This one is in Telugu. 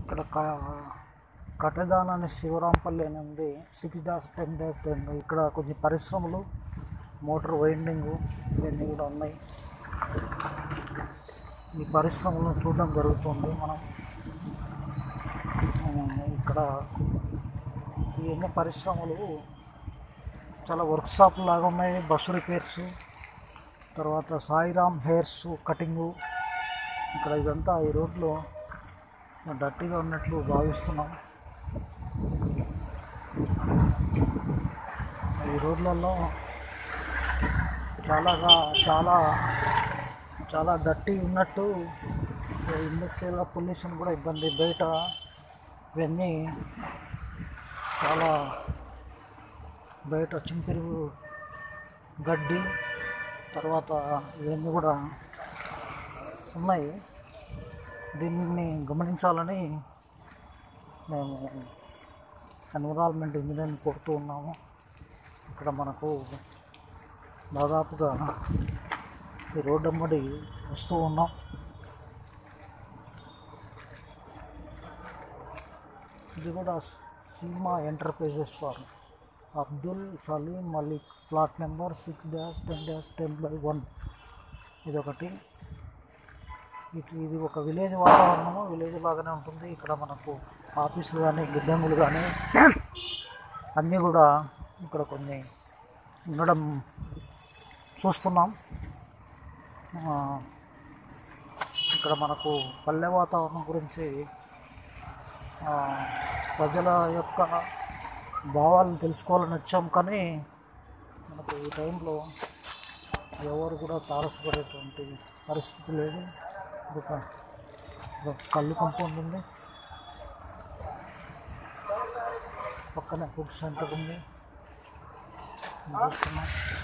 ఇక్కడ క- కట్టెదాన్ అనే శివరాంపల్లి అని ఉంది six dash ten dash ten ఇక్కడ కొన్ని పరిశ్రమలు మోటార్ వైండింగ్ ఇవన్నీ కూడా ఉన్నాయి ఈ పరిశ్రమలను చూడడం జరుగుతుంది మనం ఉమ్, ఇక్కడ ఇవన్నీ పరిశ్రమలు చాలా వర్క్షాప్ లాగా ఉన్నాయి బస్సు రిపేర్స్ తర్వాత సాయిరామ్ హెయిర్స్ కటింగు ఇక్కడ ఇదంతా ఈ రోడ్లో డర్టీగా ఉన్నట్లు భావిస్తున్నాం ఈ రోడ్లలో చాలా చాలా చాలా డర్టీ ఉన్నట్టు ఇండస్ట్రియల్ పొల్యూషన్ కూడా ఇబ్బంది బయట ఇవన్నీ చాలా బయట చింపిరు గడ్డి తర్వాత ఇవన్నీ కూడా ఉన్నాయి దీన్ని గమనించాలని మేము ఎన్విరాన్మెంట్ ఇంజనీర్ని కోరుతూ ఉన్నాము ఇక్కడ మనకు దాదాపుగా ఈ రోడ్డు అమ్మడి వస్తూ ఉన్నాం ఇది కూడా సీమా ఎంటర్ప్రైజెస్ వారు Abdul Salim Malik plot number six dash ten dash ten by one ఇదొకటి ఇది ఇది ఒక విలేజ్ వాతావరణము విలేజ్ లాగానే ఉంటుంది ఇక్కడ మనకు ఆఫీసులు కానీ గిడ్డంగులు కానీ అన్నీ కూడా ఇక్కడ కొన్ని ఉండడం చూస్తున్నాం ఆ, ఇక్కడ మనకు పల్లె వాతావరణం గురించి ఆ, ప్రజల యొక్క భావాలను తెలుసుకోవాలని వచ్చాం కానీ మనకు ఈ టైంలో ఎవరు కూడా తారసపడేటువంటి పరిస్థితి లేదు ఒక ఒక కళ్ళు కంపౌండ్ ఉంది పక్కన ఫుడ్ సెంటర్ ఉంది చూస్తున్నాం